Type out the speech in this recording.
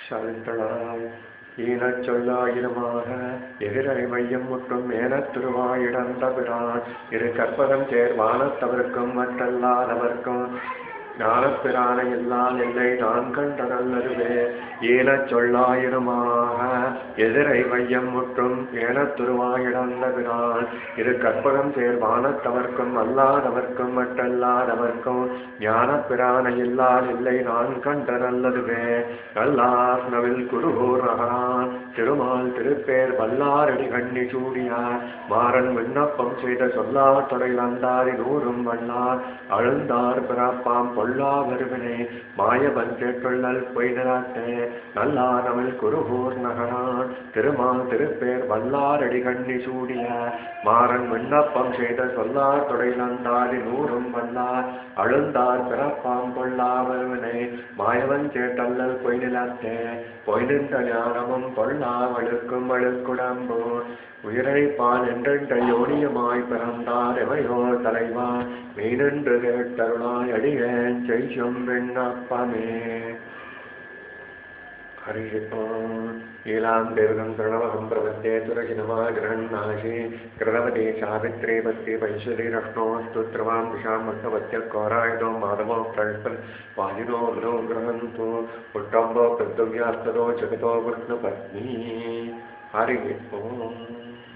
சல்தளாய் ஈனச் சொல்லாயிரமாக எதிரை மையம் முற்றும் ஏனத் திருவாயிடந்த பிரான் இரு கற்பகம் சேர் வானத்தவர்க்கும் மற்றல்லாதவர்க்கும் ஞானப்பிரான இல்லால் இல்லை நான் கண்ட நல்லதுவே ஈனச் சொல்லாயிரமாக எதிரை மையம் முற்றும் ஏனத் திருவாயிடந்த பிரான் இரு கற்பகம் சேர் வானத்தவர்க்கும் அல்லாதவர்க்கும் மற்றல்லாதவர்க்கும் ஞானப்பிரான இல்லால் இல்லை நான் கண்ட நல்லதுவே நல்லார் நவில் குருகூர் நகரான் திருமால் திருப்பேர் வல்லாரடி கண்ணி சூடியார் மாறன் விண்ணப்பம் செய்த சொல்லார் தொடை வந்தாரி நூறும் வல்லார் அழுந்தார் பிறப்பாம் பொல்லா வருவனே மாயவன் கேட்டுள்ளல் பொய்தலாட்டே நல்லார் நவில் குருகூர் நகரான் திருமால் திருப்பேர் வல்லாரடி கண்ணி சூடிய மாறன் விண்ணப்பம் செய்த சொல்லார் தொடை வந்தாரி நூறும் வல்லார் அழுந்தார் பிறப்பாம் பொல்லா வருவனே மாயவன் கேட்டல்லல் பொய்நிலத்தே பொய்நின்ற ஞானமும் பொல்லாவழுக்கும் அழுக்குடம்போ உயிரைப்பான் என்றென்ற யோனியமாய் பிறந்தார் எவையோ தலைவா மீனென்று கேட்டருளாய் அடியேன் செய்யும் விண்ணப்பமே हरि ओम् लीलां देवगं प्रणवहं प्रपद्ये सुरचिनमा गृहन्नाशि कृतवती सावित्री पत्नी वैश्वरीरत्नोऽस्तु त्रवां दिशां मन्दवत्य कौरायुधो माधवो प्रणपन् वाजिनो मनो गृहन्तु पुट्टम्बो प्रद्युम्यास्तदो जगतो विष्णुपत्नी हरि ओम्